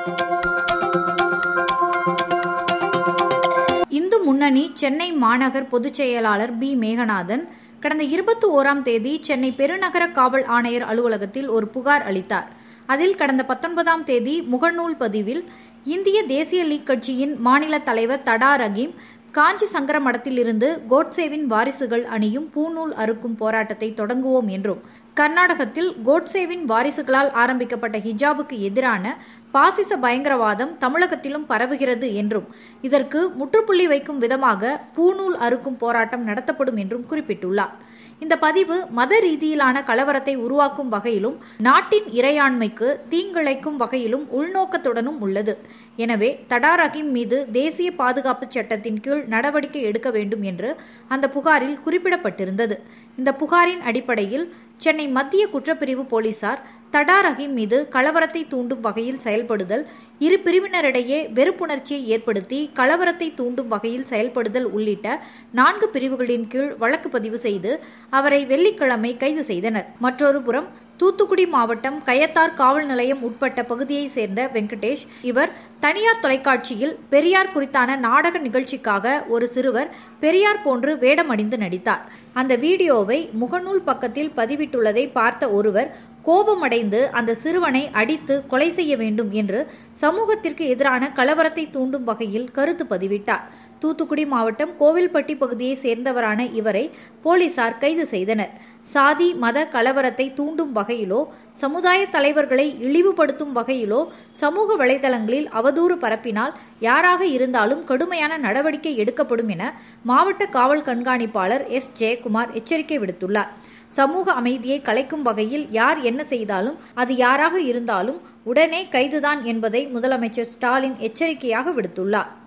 இந்து முன்னணி சென்னை மாநகர் பொதுச் செயலாளர் பி மேகநாதன் கடந்த இருபத்தி ஓராம் தேதி சென்னை பெருநகர காவல் ஆணையர் அலுவலகத்தில் ஒரு புகார் அளித்தார் அதில் கடந்த பத்தொன்பதாம் தேதி முகநூல் பதிவில் இந்திய தேசிய லீக் கட்சியின் மாநில தலைவர் தடா ரஹீம் காஞ்சி சங்கர மடத்திலிருந்து கோட்சேவின் வாரிசுகள் அணியும் பூநூல் அறுக்கும் போராட்டத்தை தொடங்குவோம் என்றும் கர்நாடகத்தில் கோட்சேவின் வாரிசுகளால் ஆரம்பிக்கப்பட்ட ஹிஜாபுக்கு எதிரான பாசிச பயங்கரவாதம் தமிழகத்திலும் பரவுகிறது என்றும் இதற்கு முற்றுப்புள்ளி வைக்கும் விதமாக பூநூல் அறுக்கும் போராட்டம் நடத்தப்படும் என்றும் குறிப்பிட்டுள்ளார் இந்த பதிவு மத ரீதியிலான கலவரத்தை உருவாக்கும் வகையிலும் நாட்டின் இறையாண்மைக்கு தீங்கிழைக்கும் வகையிலும் உள்நோக்கத்துடனும் உள்ளது எனவே தடா ரஹீம் மீது தேசிய பாதுகாப்பு சட்டத்தின் கீழ் நடவடிக்கை எடுக்க வேண்டும் என்று அந்த புகாரில் குறிப்பிடப்பட்டிருந்தது இந்த புகாரின் அடிப்படையில் சென்னை மத்திய குற்றப்பிரிவு போலீசார் தடா ரஹீம் மீது கலவரத்தை தூண்டும் வகையில் செயல்படுதல் இரு பிரிவினரிடையே வெறுப்புணர்ச்சியை ஏற்படுத்தி கலவரத்தை தூண்டும் வகையில் செயல்படுதல் உள்ளிட்ட நான்கு பிரிவுகளின் கீழ் வழக்கு பதிவு செய்து அவரை வெள்ளிக்கிழமை கைது செய்தனர் மற்றொரு புறம் தூத்துக்குடி மாவட்டம் கயத்தார் காவல் நிலையம் உட்பட்ட பகுதியைச் சேர்ந்த வெங்கடேஷ் இவர் தனியார் தொலைக்காட்சியில் பெரியார் குறித்தான நாடக நிகழ்ச்சிக்காக ஒரு சிறுவர் பெரியார் போன்று வேடமணிந்து நடித்தார் அந்த வீடியோவை முகநூல் பக்கத்தில் பதிவிட்டுள்ளதை பார்த்த ஒருவர் கோபமடைந்து அந்த சிறுவனை அடித்து கொலை செய்ய வேண்டும் என்று சமூகத்திற்கு எதிரான கலவரத்தை தூண்டும் வகையில் கருத்து பதிவிட்டார் தூத்துக்குடி மாவட்டம் கோவில்பட்டி பகுதியை சேர்ந்தவரான இவரை போலீசார் கைது செய்தனர் சாதி மத கலவரத்தை தூண்டும் வகையிலோ சமுதாய தலைவர்களை இழிவுபடுத்தும் வகையிலோ சமூக வலைதளங்களில் அவதூறு பரப்பினால் யாராக இருந்தாலும் கடுமையான நடவடிக்கை எடுக்கப்படும் என மாவட்ட காவல் கண்காணிப்பாளர் எஸ் ஜெயக்குமார் எச்சரிக்கை விடுத்துள்ளார் சமூக அமைதியை கலைக்கும் வகையில் யார் என்ன செய்தாலும் அது யாராக இருந்தாலும் உடனே கைதுதான் என்பதை முதலமைச்சர் ஸ்டாலின் எச்சரிக்கையாக விடுத்துள்ளார்